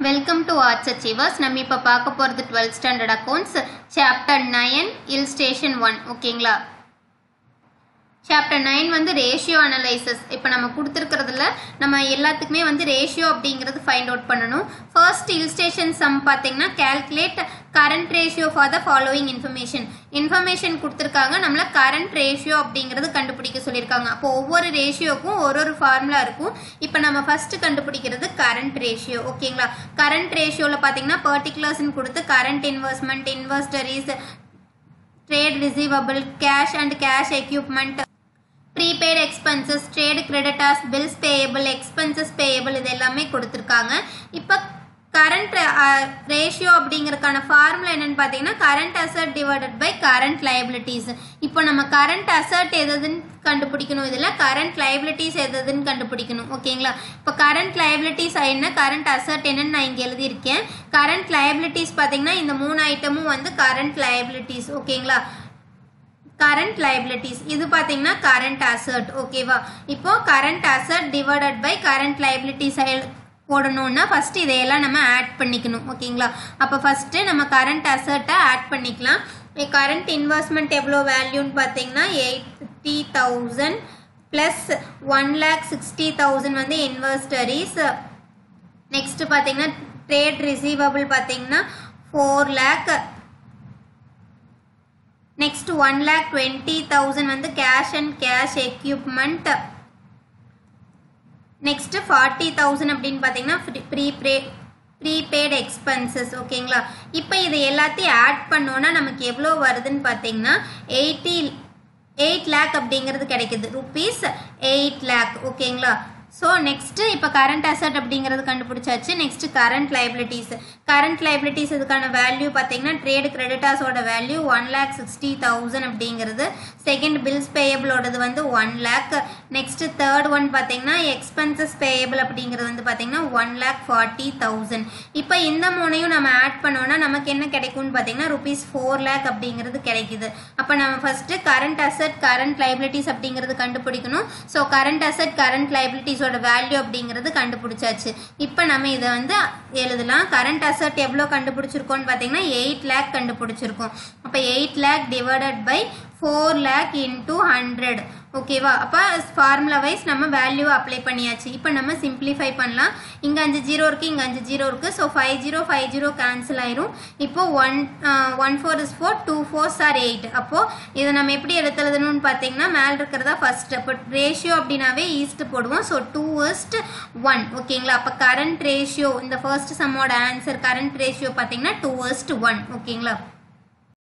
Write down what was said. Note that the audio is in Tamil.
வெல்கம் டு ஆர்ட்ஸ் அச்சீவர்ஸ் நம்ம இப்போ பார்க்க போகிறது twelfth standard accounts chapter nine illustration one ஓகேங்களா சாப்டர் நைன் வந்து ரேஷியோ அனலைசஸ் இப்போ நம்ம கொடுத்துருக்கிறதுல நம்ம எல்லாத்துக்குமே வந்து ரேஷியோ அப்படிங்கிறது ஃபைண்ட் அவுட் பண்ணணும் ஃபர்ஸ்ட் இல்ஸ்டேஷன் சம் பார்த்தீங்கன்னா calculate current ratio for the following information information கொடுத்துருக்காங்க நம்மள கரண்ட் ரேஷியோ அப்படிங்கிறது கண்டுபிடிக்க சொல்லியிருக்காங்க அப்போ ஒவ்வொரு ரேஷியோக்கும் ஒரு ஒரு ஃபார்முலா இருக்கும் இப்போ நம்ம ஃபர்ஸ்ட் கண்டுபிடிக்கிறது கரண்ட் ரேஷியோ ஓகேங்களா கரண்ட் ரேஷியோவில் பார்த்தீங்கன்னா பர்டிகுலர்ஸ்னு கொடுத்து current investment inventories trade receivable cash and cash equipment prepaid expenses trade creditors bills payable expenses payable இது எல்லாமே கொடுத்துருக்காங்க இப்போ கரண்ட் ரேஷியோ அப்படிங்கறதுக்கான ஃபார்முலா என்னன்னு பார்த்தீங்கன்னா current asset divided by current liabilities இப்போ நம்ம கரண்ட் அசட் எதுன்னு கண்டுபிடிக்கணும் இதில் கரண்ட் லைபிலிட்டிஸ் எதுன்னு கண்டுபிடிக்கணும் ஓகேங்களா இப்போ கரண்ட் லைபிலிட்டிஸ் என்ன கரண்ட் அசட் என்னன்னு நான் இங்கே எழுதியிருக்கேன் கரண்ட் லைபிலிட்டிஸ் பார்த்தீங்கன்னா இந்த மூணு ஐட்டமும் வந்து கரண்ட் லைபிலிட்டிஸ் ஓகேங்களா கரண்ட் லைபிலிட்டிஸ் இது பார்த்தீங்கன்னா கரண்ட் அசர்ட் ஓகேவா இப்போ current asset divided by current liabilities போடணும்னா ஃபர்ஸ்ட் இதையெல்லாம் நம்ம ஆட் பண்ணிக்கணும் ஓகேங்களா அப்போ ஃபர்ஸ்ட் நம்ம கரண்ட் அசர்ட்டை ஆட் பண்ணிக்கலாம் கரண்ட் இன்வெஸ்ட்மெண்ட் எவ்வளோ வேல்யூன்னு பார்த்தீங்கன்னா eighty thousand plus one lakh sixty thousand வந்து இன்வெஸ்டரிஸ் நெக்ஸ்ட் பார்த்தீங்கன்னா ட்ரேட் ரிசீவபிள் பார்த்தீங்கன்னா four lakh next one lakh twenty thousand வந்து cash and cash equipment next forty thousand அப்படின்னு பார்த்தீங்கன்னா ப்ரீ ப்ரே ப்ரீபெய்டு எக்ஸ்பென்சஸ் ஓகேங்களா இப்போ இது எல்லாத்தையும் ஆட் பண்ணோன்னா நமக்கு எவ்வளோ வருதுன்னு பார்த்தீங்கன்னா எயிட்டி எயிட் லேக் அப்படிங்கிறது கிடைக்குது ருபீஸ் எயிட் லேக் ஓகேங்களா ஸோ நெக்ஸ்ட்டு இப்போ கரண்ட் அசட் அப்படிங்கிறது கண்டுபிடிச்சாச்சு next current liabilities current liabilities இதுக்கான வேல்யூ பார்த்தீங்கன்னா ட்ரேட் கிரெடிட்டாஸோட value one lakh sixty thousand அப்படிங்கிறது செகண்ட் பில்ஸ் பேயபிளோடது வந்து one lakh next third one பார்த்தீங்கன்னா எக்ஸ்பென்சஸ் பேயபிள் அப்படிங்கிறது வந்து பார்த்தீங்கன்னா ஒன் லேக் ஃபார்ட்டி தௌசண்ட் இப்போ இந்த மூணையும் நம்ம ஆட் பண்ணோம்னா நமக்கு என்ன கிடைக்கும்னு பார்த்தீங்கன்னா ருபீஸ் ஃபோர் லேக் அப்படிங்கிறது கிடைக்குது அப்போ நம்ம first current asset current liabilities அப்படிங்கிறது கண்டுபிடிக்கணும் so current asset current liabilities ஸோட வேல்யூ அப்படிங்கிறது கண்டுபிடிச்சாச்சு இப்போ நம்ம இதை வந்து எழுதலாம் கரண்ட் அசட் எவ்வளோ கண்டுபிடிச்சிருக்கோம்னு பார்த்தீங்கன்னா எயிட் லேக் கண்டுபிடிச்சிருக்கோம் அப்போ eight lakh divided by four lakh into hundred ஓகேவா அப்போ ஃபார்முலா வைஸ் நம்ம வேல்யூ அப்ளை பண்ணியாச்சு இப்போ நம்ம சிம்பிளிஃபை பண்ணலாம் இங்கே அஞ்சு ஜீரோ இருக்குது இங்கே அஞ்சு ஜீரோ இருக்குது so five zero five zero cancel ஆயிரும் இப்போ one one four is four two fours are eight அப்போது இதை நம்ம எப்படி எழுத்துறதுன்னு பார்த்தீங்கன்னா மேலே இருக்கிறதா ஃபர்ஸ்ட் அப்போ ரேஷியோ அப்படின்னாவே ஈஸ்ட் போடுவோம் ஸோ டூ இஸ்ட் ஒன் ஓகேங்களா அப்போ கரண்ட் ரேஷியோ இந்த ஃபர்ஸ்ட் சம்மோட ஆன்சர் கரண்ட் ரேஷியோ பார்த்தீங்கன்னா டூ இஸ்ட் ஒன் ஓகேங்களா